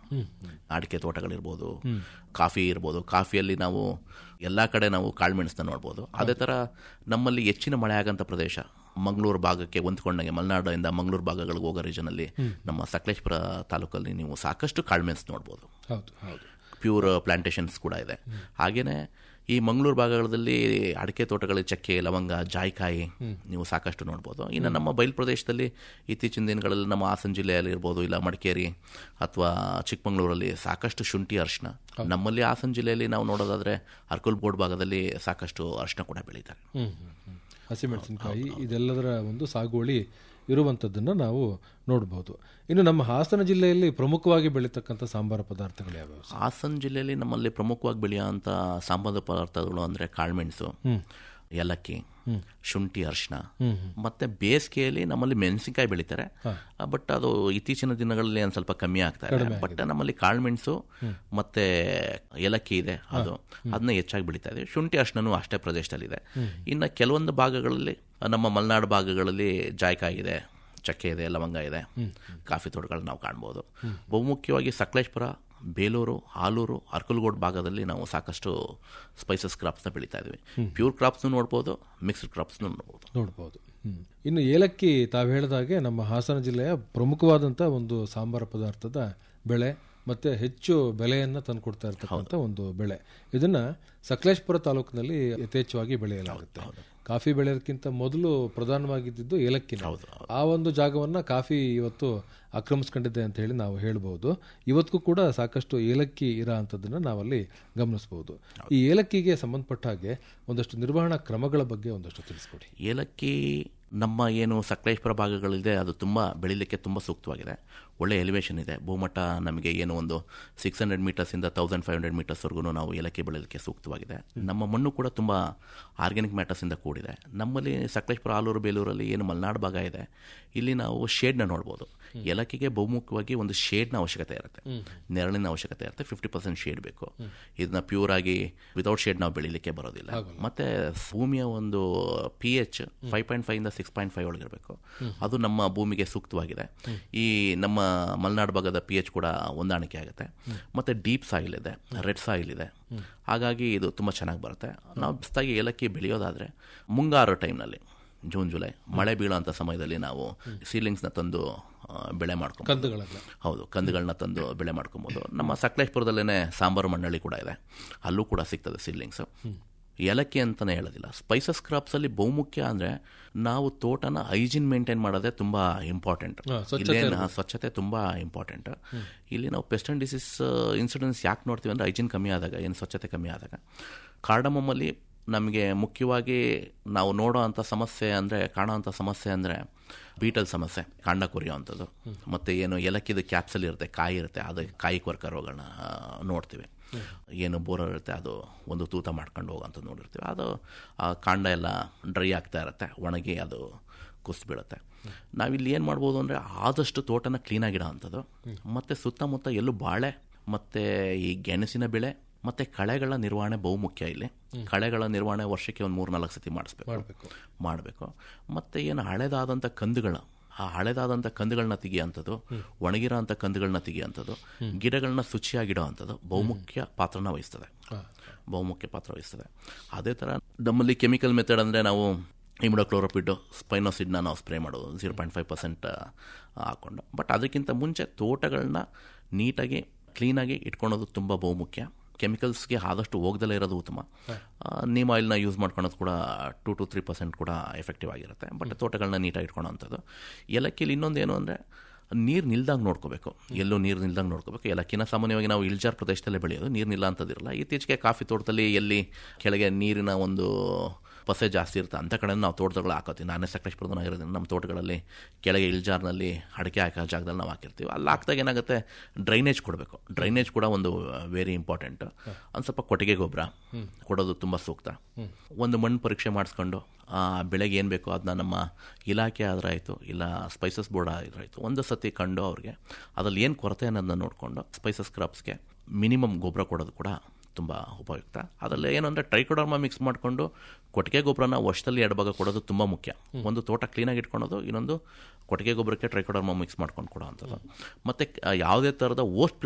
ಅಡಿಕೆ ತೋಟಗಳಿರ್ಬೋದು ಕಾಫಿ ಇರ್ಬೋದು ಕಾಫಿಯಲ್ಲಿ ನಾವು ಎಲ್ಲ ಕಡೆ ನಾವು ಕಾಳುಮೆಣಸನ್ನ ನೋಡ್ಬೋದು ಅದೇ ಥರ ನಮ್ಮಲ್ಲಿ ಹೆಚ್ಚಿನ ಮಳೆ ಆಗಂಥ ಪ್ರದೇಶ ಮಂಗಳೂರು ಭಾಗಕ್ಕೆ ಹೊಂದ್ಕೊಂಡಂಗೆ ಮಲೆನಾಡಿಂದ ಮಂಗಳೂರು ಭಾಗಗಳಿಗೆ ಹೋಗೋ ರೀಜನಲ್ಲಿ ನಮ್ಮ ಸಕಲೇಶ್ಪುರ ತಾಲೂಕಲ್ಲಿ ನೀವು ಸಾಕಷ್ಟು ಕಾಳುಮೆಣಸು ನೋಡ್ಬೋದು ಹೌದು ಹೌದು ಪ್ಯೂರ್ ಪ್ಲಾಂಟೇಶನ್ಸ್ ಕೂಡ ಇದೆ ಹಾಗೇನೆ ಈ ಮಂಗಳೂರು ಭಾಗಗಳಲ್ಲಿ ಅಡಿಕೆ ತೋಟಗಳಲ್ಲಿ ಚಕ್ಕೆ ಲವಂಗ ಜಾಯಿಕಾಯಿ ನೀವು ಸಾಕಷ್ಟು ನೋಡ್ಬೋದು ಇನ್ನು ನಮ್ಮ ಬಯಲು ಪ್ರದೇಶದಲ್ಲಿ ಇತ್ತೀಚಿನ ದಿನಗಳಲ್ಲಿ ನಮ್ಮ ಹಾಸನ ಜಿಲ್ಲೆಯಲ್ಲಿ ಇರ್ಬೋದು ಇಲ್ಲ ಮಡಿಕೇರಿ ಅಥವಾ ಚಿಕ್ಕಮಗಳೂರಲ್ಲಿ ಸಾಕಷ್ಟು ಶುಂಠಿ ಅರಿಶಿನ ನಮ್ಮಲ್ಲಿ ಹಾಸನ ಜಿಲ್ಲೆಯಲ್ಲಿ ನಾವು ನೋಡೋದಾದ್ರೆ ಅರ್ಕುಲ್ ಬೋರ್ಡ್ ಭಾಗದಲ್ಲಿ ಸಾಕಷ್ಟು ಅರಿಶಿನ ಕೂಡ ಬೆಳೀತಾರೆ ಹ್ಮ್ ಹ್ಮ್, ಹ್ಮ್. ಹಸಿಮೆಣಸಿನಕಾಯಿ ಇದೆಲ್ಲದರ ಒಂದು ಸಾಗುವಳಿ ಇರುವಂಥದ್ದನ್ನು ನಾವು ನೋಡಬಹುದು ಇನ್ನು ನಮ್ಮ ಹಾಸನ ಜಿಲ್ಲೆಯಲ್ಲಿ ಪ್ರಮುಖವಾಗಿ ಬೆಳೀತಕ್ಕಂಥ ಸಾಂಬಾರ ಪದಾರ್ಥಗಳು ಯಾವ್ಯಾವು ಸರ್? ಹಾಸನ ಜಿಲ್ಲೆಯಲ್ಲಿ ನಮ್ಮಲ್ಲಿ ಪ್ರಮುಖವಾಗಿ ಬೆಳೆಯುವಂಥ ಸಾಂಬಾರ ಪದಾರ್ಥಗಳು ಅಂದರೆ ಕಾಳುಮೆಣಸು ಏಲಕ್ಕಿ ಶುಂಠಿ ಅರಿಶಿನ ಮತ್ತೆ ಬೇಸಿಗೆಯಲ್ಲಿ ನಮ್ಮಲ್ಲಿ ಮೆಣಸಿನಕಾಯಿ ಬೆಳೀತಾರೆ ಬಟ್ ಅದು ಇತ್ತೀಚಿನ ದಿನಗಳಲ್ಲಿ ಒಂದು ಸ್ವಲ್ಪ ಕಮ್ಮಿ ಆಗ್ತಾ ಇದೆ ಬಟ್ ನಮ್ಮಲ್ಲಿ ಕಾಳುಮೆಣಸು ಮತ್ತೆ ಏಲಕ್ಕಿ ಇದೆ ಅದು ಅದನ್ನ ಹೆಚ್ಚಾಗಿ ಬೆಳೀತಾ ಇದೆ ಶುಂಠಿ ಅರಿಶಿನೂ ಅಷ್ಟೇ ಪ್ರದೇಶದಲ್ಲಿದೆ ಇನ್ನು ಕೆಲವೊಂದು ಭಾಗಗಳಲ್ಲಿ ನಮ್ಮ ಮಲೆನಾಡು ಭಾಗಗಳಲ್ಲಿ ಜಾಯ್ಕಾಯಿ ಇದೆ ಚಕ್ಕೆ ಇದೆ ಲವಂಗ ಇದೆ ಕಾಫಿ ತೋಟಗಳನ್ನ ನಾವು ಕಾಣ್ಬೋದು ಬಹುಮುಖ್ಯವಾಗಿ ಸಕಲೇಶ್ಪುರ ಬೇಲೂರು ಆಲೂರು ಅರ್ಕಲ್ಗೋಡ್ ಭಾಗದಲ್ಲಿ ನಾವು ಸಾಕಷ್ಟು ಸ್ಪೈಸಸ್ ಕ್ರಾಪ್ಸ್ನ ಬೆಳೀತಾ ಇದ್ವಿ ಪ್ಯೂರ್ ಕ್ರಾಪ್ಸ್ನು ನೋಡ್ಬೋದು ಮಿಕ್ಸ್ಡ್ ಕ್ರಾಪ್ಸ್ನು ನೋಡ್ಬೋದು ನೋಡ್ಬೋದು ಹ್ಮ್. ಇನ್ನು ಏಲಕ್ಕಿ ತಾವು ಹೇಳಿದಾಗೆ ನಮ್ಮ ಹಾಸನ ಜಿಲ್ಲೆಯ ಪ್ರಮುಖವಾದಂಥ ಒಂದು ಸಾಂಬಾರ ಪದಾರ್ಥದ ಬೆಳೆ ಮತ್ತೆ ಹೆಚ್ಚು ಬೆಲೆಯನ್ನ ತಂದುಕೊಡ್ತಾ ಇರತಕ್ಕಂಥ ಒಂದು ಬೆಳೆ ಇದನ್ನ ಸಕಲೇಶ್ಪುರ ತಾಲೂಕಿನಲ್ಲಿ ಯಥೇಚ್ಛವಾಗಿ ಬೆಳೆಯಲಾಗುತ್ತೆ ಕಾಫಿ ಬೆಳೆಯೋದಕ್ಕಿಂತ ಮೊದಲು ಪ್ರಧಾನವಾಗಿದ್ದು ಏಲಕ್ಕಿನ ಆ ಒಂದು ಜಾಗವನ್ನ ಕಾಫಿ ಇವತ್ತು ಆಕ್ರಮಿಸ್ಕೊಂಡಿದೆ ಅಂತ ಹೇಳಿ ನಾವು ಹೇಳ್ಬೋದು ಇವತ್ತಿಗೂ ಕೂಡ ಸಾಕಷ್ಟು ಏಲಕ್ಕಿ ಇರೋ ಅಂಥದ್ದನ್ನ ನಾವಲ್ಲಿ ಗಮನಿಸಬಹುದು ಈ ಏಲಕ್ಕಿಗೆ ಸಂಬಂಧಪಟ್ಟ ಹಾಗೆ ಒಂದಷ್ಟು ನಿರ್ವಹಣಾ ಕ್ರಮಗಳ ಬಗ್ಗೆ ಒಂದಷ್ಟು ತಿಳಿಸ್ಕೊಡಿ ಏಲಕ್ಕಿ ನಮ್ಮ ಏನು ಸಕಲೇಶ್ಪುರ ಭಾಗಗಳಿದೆ ಅದು ತುಂಬ ಬೆಳಿಲಿಕ್ಕೆ ತುಂಬ ಸೂಕ್ತವಾಗಿದೆ ಒಳ್ಳೆ ಎಲಿವೇಶನ್ ಇದೆ ಭೂಮಟ್ಟ ನಮಗೆ ಏನು ಒಂದು ಸಿಕ್ಸ್ ಹಂಡ್ರೆಡ್ ಮೀಟರ್ಸಿಂದ ತೌಸಂಡ್ ಫೈವ್ ಹಂಡ್ರೆಡ್ ಮೀಟರ್ಸ್ವರೆಗೂ ನಾವು ಏಲಕ್ಕಿ ಬೆಳೆಯಲಿಕ್ಕೆ ಸೂಕ್ತವಾಗಿದೆ ನಮ್ಮ ಮಣ್ಣು ಕೂಡ ತುಂಬ ಆರ್ಗ್ಯಾನಿಕ್ ಮ್ಯಾಟರ್ಸಿಂದ ಕೂಡಿದೆ ನಮ್ಮಲ್ಲಿ ಸಕಲೇಶ್ಪುರ ಆಲೂರು ಬೇಲೂರಲ್ಲಿ ಏನು ಮಲೆನಾಡು ಭಾಗ ಇದೆ ಇಲ್ಲಿ ನಾವು ಶೇಡ್ನ ನೋಡ್ಬೋದು ಏಲಕ್ಕಿಗೆ ಬಹುಮುಖ್ಯವಾಗಿ ಒಂದು ಶೇಡ್ನ ಅವಶ್ಯಕತೆ ಇರುತ್ತೆ ನೆರಳಿನ ಅವಶ್ಯಕತೆ ಇರುತ್ತೆ ಫಿಫ್ಟಿ ಪರ್ಸೆಂಟ್ ಶೇಡ್ ಬೇಕು ಇದನ್ನ ಪ್ಯೂರ್ ಆಗಿ ವಿತೌಟ್ ಶೇಡ್ ನಾವು ಬೆಳಿಲಿಕ್ಕೆ ಬರೋದಿಲ್ಲ ಮತ್ತೆ ಭೂಮಿಯ ಒಂದು P H five point five ಇಂದ ಸಿಕ್ಸ್ ಪಾಯಿಂಟ್ ಫೈವ್ ಒಳಗಿರಬೇಕು ಅದು ನಮ್ಮ ಭೂಮಿಗೆ ಸೂಕ್ತವಾಗಿದೆ ಈ ನಮ್ಮ ಮಲೆನಾಡು ಭಾಗದ ಪಿ ಎಚ್ ಕೂಡ ಹೊಂದಾಣಿಕೆ ಆಗುತ್ತೆ ಮತ್ತೆ ಡೀಪ್ ಸಾಯಿಲ್ ಇದೆ ರೆಡ್ ಸಾಯಿಲ್ ಇದೆ ಹಾಗಾಗಿ ಇದು ತುಂಬ ಚೆನ್ನಾಗಿ ಬರುತ್ತೆ ನಾವು ಬಿಸ್ತಾಗಿ ಏಲಕ್ಕಿ ಬೆಳೆಯೋದಾದ್ರೆ ಮುಂಗಾರು ಟೈಮ್ನಲ್ಲಿ ಜೂನ್ ಜುಲೈ ಮಳೆ ಬೀಳೋಂಥ ಸಮಯದಲ್ಲಿ ನಾವು ಸೀಲಿಂಗ್ಸ್ನ ತಂದು ಆ, ಬೆಳೆ ಮಾಡ್ಕೊಂಡು ಕಂದುಗಳೆಲ್ಲ ಹೌದು ಕಂದುಗಳನ್ನ ತಂದು ಬೆಳೆ ಮಾಡ್ಕೊಬೋದು ನಮ್ಮ ಸಕಲೇಶ್ಪುರದಲ್ಲೇ ಸಾಂಬಾರು ಮಂಡಳಿ ಕೂಡ ಇದೆ ಅಲ್ಲೂ ಕೂಡ ಸಿಗ್ತದೆ ಸೀಲಿಂಗ್ಸ್ ಏಲಕ್ಕಿ ಅಂತಲೇ ಹೇಳೋದಿಲ್ಲ ಸ್ಪೈಸಸ್ ಕ್ರಾಪ್ಸಲ್ಲಿ ಬಹುಮುಖ್ಯ ಅಂದರೆ ನಾವು ತೋಟನ ಹೈಜಿನ್ ಮೇಂಟೈನ್ ಮಾಡೋದೇ ತುಂಬ ಇಂಪಾರ್ಟೆಂಟ್ ಹಾ, ಸ್ವಚ್ಛತೆ ಇಲ್ಲೇನು ಸ್ವಚ್ಛತೆ ತುಂಬ ಇಂಪಾರ್ಟೆಂಟ್ ಇಲ್ಲಿ ನಾವು ಪೆಸ್ಟ್ ಅಂಡ್ ಡಿಸೀಸ್ ಇನ್ಸಿಡೆನ್ಸ್ ಯಾಕೆ ನೋಡ್ತೀವಿ ಅಂದರೆ ಹೈಜಿನ್ ಕಮ್ಮಿ ಆದಾಗ ಏನು ಸ್ವಚ್ಛತೆ ಕಮ್ಮಿ ಆದಾಗ ಕಾರ್ಡಮಮ್ಮಲ್ಲಿ ನಮಗೆ ಮುಖ್ಯವಾಗಿ ನಾವು ನೋಡೋ ಅಂಥ ಸಮಸ್ಯೆ ಅಂದರೆ ಕಾಣೋ ಅಂಥ ಸಮಸ್ಯೆ ಅಂದರೆ ಬೀಟಲ್ ಸಮಸ್ಯೆ ಕಾಂಡ ಕೊರಿಯೋವಂಥದ್ದು ಮತ್ತು ಏನು ಏಲಕ್ಕಿದು ಕ್ಯಾಪ್ಸಲ್ ಇರುತ್ತೆ ಕಾಯಿ ಇರುತ್ತೆ ಅದು ಕಾಯಿ ಕೊರಕ ರೋಗಗಳನ್ನ ಆ, ನೋಡ್ತೀವಿ ಏನು ಬೋರರ್ ಇರುತ್ತೆ ಅದು ಒಂದು ತೂತ ಮಾಡ್ಕೊಂಡು ಹೋಗೋಂಥದ್ದು ನೋಡಿರ್ತೀವಿ ಅದು ಆ ಕಾಂಡ ಎಲ್ಲ ಡ್ರೈ ಆಗ್ತಾ ಇರುತ್ತೆ ಒಣಗಿ ಅದು ಕುಸ್ ಬೀಳುತ್ತೆ ನಾವಿಲ್ಲಿ ಏನು ಮಾಡ್ಬೋದು ಅಂದರೆ ಆದಷ್ಟು ತೋಟನ ಕ್ಲೀನಾಗಿಡೋ ಅಂಥದ್ದು ಮತ್ತು ಸುತ್ತಮುತ್ತ ಎಲ್ಲೂ ಬಾಳೆ ಮತ್ತು ಈ ಗೆಣಸಿನ ಬೆಳೆ ಮತ್ತು ಕಳೆಗಳ ನಿರ್ವಹಣೆ ಬಹುಮುಖ್ಯ ಇಲ್ಲಿ ಕಳೆಗಳ ನಿರ್ವಹಣೆ ವರ್ಷಕ್ಕೆ ಒಂದು ಮೂರು ನಾಲ್ಕು ಸತಿ ಮಾಡಿಸ್ಬೇಕು ಮಾಡಬೇಕು ಮಾಡಬೇಕು ಮತ್ತು ಏನು ಹಳೆದಾದಂಥ ಕಂದುಗಳ ಆ ಹಳೆದಾದಂಥ ಕಂದುಗಳನ್ನ ತೆಗಿಯೋಂಥದ್ದು ಒಣಗಿರೋ ಅಂಥ ಕಂದುಗಳನ್ನ ತೆಗಿಯೋಂಥದ್ದು ಗಿಡಗಳನ್ನ ಶುಚಿಯಾಗಿಡೋ ಅಂಥದ್ದು ಬಹುಮುಖ್ಯ ಪಾತ್ರನ ವಹಿಸ್ತದೆ ಬಹುಮುಖ್ಯ ಪಾತ್ರ ವಹಿಸ್ತದೆ ಅದೇ ಥರ ನಮ್ಮಲ್ಲಿ ಕೆಮಿಕಲ್ ಮೆಥಡ್ ಅಂದರೆ ನಾವು ಇಮಿಡೋಕ್ಲೋರೋಪಿಡ್ ಸ್ಪೈನೋಸಿಡ್ನ ನಾವು ಸ್ಪ್ರೇ ಮಾಡೋದು ಝೀರೋ ಪಾಯಿಂಟ್ ಫೈವ್ ಪರ್ಸೆಂಟ್ ಹಾಕ್ಕೊಂಡು ಬಟ್ ಅದಕ್ಕಿಂತ ಮುಂಚೆ ತೋಟಗಳನ್ನ ನೀಟಾಗಿ ಕ್ಲೀನಾಗಿ ಇಟ್ಕೊಳೋದು ತುಂಬ ಬಹುಮುಖ್ಯ ಕೆಮಿಕಲ್ಸ್ಗೆ ಆದಷ್ಟು ಹೋಗ್ದಲೇ ಇರೋದು ಉತ್ತಮ ನೀಮ್ ಆಯಿಲ್ನ ಯೂಸ್ ಮಾಡ್ಕೊಳೋದು ಕೂಡ ಟು ಟು ತ್ರೀ ಪರ್ಸೆಂಟ್ ಕೂಡ ಎಫೆಕ್ಟಿವ್ ಆಗಿರುತ್ತೆ ಬಟ್ ತೋಟಗಳನ್ನ ನೀಟಾಗಿ ಇಟ್ಕೊಳೋ ಅಂಥದ್ದು ಏಲಕ್ಕಿಲಿ ಇನ್ನೊಂದೇನು ಅಂದರೆ ನೀರು ನಿಲ್ದಂಗೆ ನೋಡ್ಕೋಬೇಕು ಎಲ್ಲೂ ನೀರು ನಿಲ್ದಂಗೆ ನೋಡ್ಕೋಬೇಕು ಏಲಕ್ಕಿನ ಸಾಮಾನ್ಯವಾಗಿ ನಾವು ಇಳ್ಜಾರ್ ಪ್ರದೇಶದಲ್ಲೇ ಬೆಳೆಯೋದು ನೀರು ನಿಲ್ಲ ಅಂತದಿರಲ್ಲ ಇತ್ತೀಚೆಗೆ ಕಾಫಿ ತೋಟದಲ್ಲಿ ಎಲ್ಲಿ ಕೆಳಗೆ ನೀರಿನ ಒಂದು ಪಸೆ ಜಾಸ್ತಿ ಇರುತ್ತೆ ಅಂಥ ಕಡೆ ನಾವು ತೋಟಗಳು ಹಾಕೋತೀವಿ ನಾನೇ ಸಕಲೇಶ್ಪುರದನಾಗಿರೋದ್ರಿಂದ ನಮ್ಮ ತೋಟಗಳಲ್ಲಿ ಕೆಳಗೆ ಇಳ್ಜಾರ್ನಲ್ಲಿ ಅಡಿಕೆ ಹಾಕೋ ಜಾಗದಲ್ಲಿ ನಾವು ಹಾಕಿರ್ತೀವಿ ಅಲ್ಲಿ ಹಾಕಿದಾಗ ಏನಾಗುತ್ತೆ ಡ್ರೈನೇಜ್ ಕೊಡಬೇಕು ಡ್ರೈನೇಜ್ ಕೂಡ ಒಂದು ವೆರಿ ಇಂಪಾರ್ಟೆಂಟ್ ಒಂದು ಸ್ವಲ್ಪ ಕೊಟ್ಟಿಗೆ ಗೊಬ್ಬರ ಕೊಡೋದು ತುಂಬ ಸೂಕ್ತ ಒಂದು ಮಣ್ಣು ಪರೀಕ್ಷೆ ಮಾಡಿಸ್ಕೊಂಡು ಆ ಬೆಳೆಗೆ ಏನು ಬೇಕೋ ಅದನ್ನ ನಮ್ಮ ಇಲಾಖೆ ಆದ್ರೆ ಆಯಿತು ಇಲ್ಲ ಸ್ಪೈಸಸ್ ಬೋರ್ಡ್ ಆದ್ರೆ ಆಯಿತು ಒಂದು ಸತಿ ಕಂಡು ಅವ್ರಿಗೆ ಅದ್ರಲ್ಲಿ ಏನು ಕೊರತೆ ಅನ್ನೋದನ್ನ ನೋಡಿಕೊಂಡು ಸ್ಪೈಸಸ್ ಕ್ರಾಪ್ಸ್ಗೆ ಮಿನಿಮಮ್ ಗೊಬ್ಬರ ಕೊಡೋದು ಕೂಡ ತುಂಬ ಉಪಯುಕ್ತ ಅದರಲ್ಲಿ ಏನಂದರೆ ಟ್ರೈಕೋಡರ್ಮ ಮಿಕ್ಸ್ ಮಾಡಿಕೊಂಡು ಕೊಟ್ಟಿಗೆ ಗೊಬ್ಬರನ ವರ್ಷದಲ್ಲಿ ಎರಡು ಭಾಗ ಕೊಡೋದು ತುಂಬ ಮುಖ್ಯ ಒಂದು ತೋಟ ಕ್ಲೀನಾಗಿ ಇಟ್ಕೊಳೋದು ಇನ್ನೊಂದು ಕೊಟ್ಟಿಗೆ ಗೊಬ್ಬರಕ್ಕೆ ಟ್ರೈಕೋಡರ್ಮ ಮಿಕ್ಸ್ ಮಾಡ್ಕೊಂಡು ಕೊಡೋ ಅಂಥದ್ದು ಮತ್ತು ಯಾವುದೇ ಥರದ ಓಸ್ಟ್